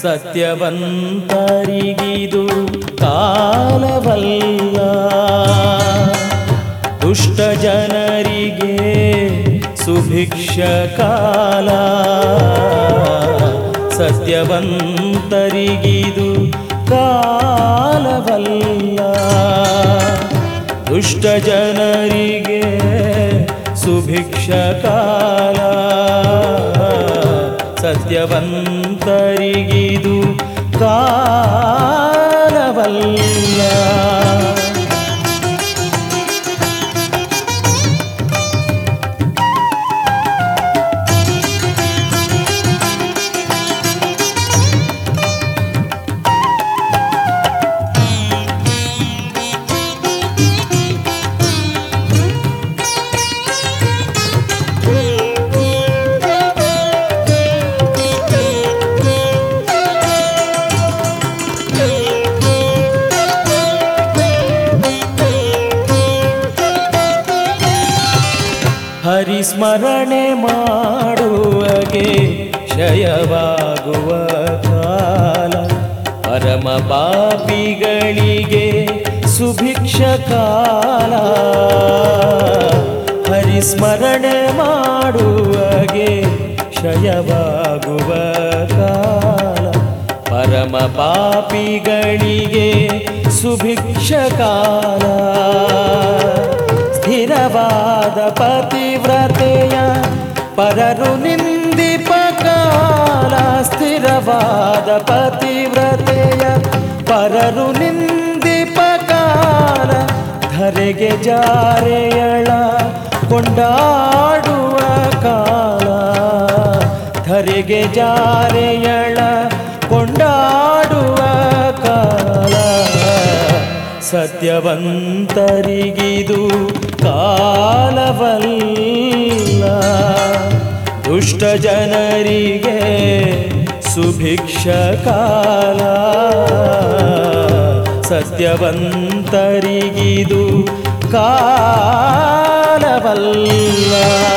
ಸತ್ಯವಂತರಿಗಿದು ಕಾಲವಲ್ಲ ದುಷ್ಟ ಜನರಿಗೆ ಸುಭಿಕ್ಷ ಕಾಲ ಸತ್ಯವಂತರಿಗಿದು ಕಾಲವಲ್ಲ ದುಷ್ಟ ಜನರಿಗೆ ಸುಭಿಕ್ಷ ಕಾಲ ಸತ್ಯವಂತರಿಗಿದು ಕಾಲವಲ್ಲ ಹರಿಸ್ಮರಣೆ ಮಾಡುವಗೆ ಕ್ಷಯವಾಗುವ ಕಾಲ ಪರಮ ಪಾಪಿಗಳಿಗೆ ಸುಭಿಕ್ಷ ಕಾಲ ಹರಿಸ್ಮರಣೆ ಮಾಡುವಗೆ ಕ್ಷಯವಾಗುವ ಕಾಲ ಪರಮ ಪಾಪಿಗಳಿಗೆ ಸುಭಿಕ್ಷ ಕಾಲ ಸ್ಥಿರವಾದ ಪತಿವ್ರತೆಯ ಪರರು ನಿಂದಿಪ ಕಾಲ ಸ್ಥಿರವಾದ ಪತಿವ್ರತೆಯ ಪರರು ನಿಂದಿಪ ಕಾಲ ಧರೆಗೆ ಜಾರೆಯಳ ಕೊಂಡಾಡುವ ಕಾಲ ಧರೆಗೆ ಜಾರೆಯಳ ಕೊಂಡಾಡುವ ಕಾಲ ಸತ್ಯವಂತರಿಗಿದು ಕಾಲವಲ್ಲ ದುಷ್ಟ ಜನರಿಗೆ ಸುಭಿಕ್ಷ ಕಾಲ ಸತ್ಯವಂತರಿಗಿದು ಕಾಲವಲ್ಲ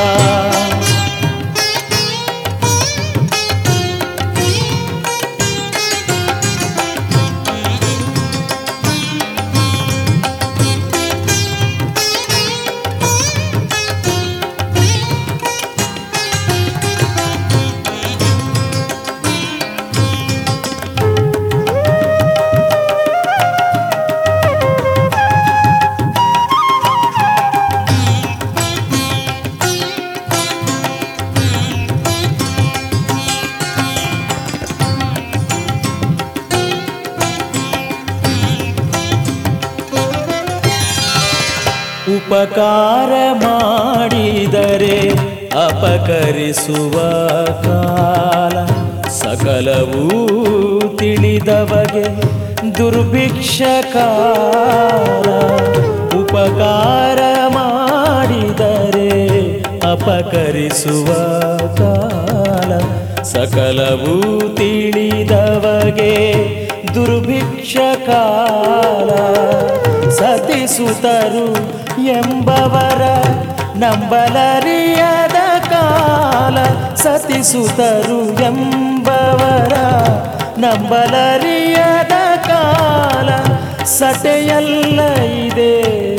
ಉಪಕಾರ ಮಾಡಿದರೆ ಅಪಕರಿಸುವ ಕಾಲ ಸಕಲವೂ ತಿಳಿದವಗೆ ದುರ್ಭಿಕ್ಷ ಕಾಲ ಉಪಕಾರ ಮಾಡಿದರೆ ಅಪಕರಿಸುವ ಕಾಲ ಸಕಲವೂ ತಿಳಿದವಗೆ ದುರ್ಭಿಕ್ಷ ಕಾಲ ಸತಿಸುತರು ಎಂಬವರ ನಂಬಲರಿಯದ ಕಾಲ ಸತಿಸುತರು ಎಂಬವರ ನಂಬಲರಿಯದ ಕಾಲ ಸಟೆಯಲ್ಲ ಇದೆ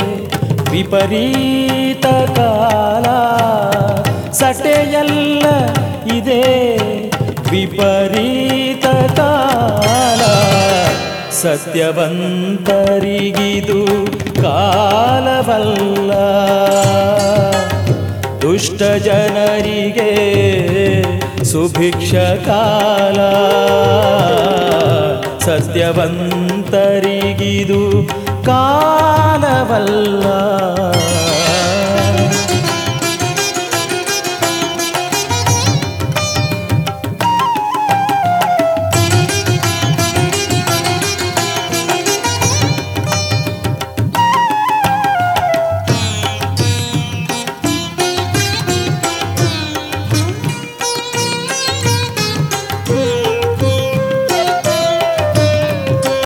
ವಿಪರೀತ ಕಾಲ ಸಟೆಯಲ್ಲ ಇದೆ ವಿಪರೀತ ಕಾಲ ಸತ್ಯವಂತರಿಗಿದು ಕಾಲವಲ್ಲ ದುಷ್ಟ ಜನರಿಗೆ ಸುಭಿಕ್ಷ ಕಾಲ ಸತ್ಯವಂತರಿಗಿದು ಕಾಲವಲ್ಲ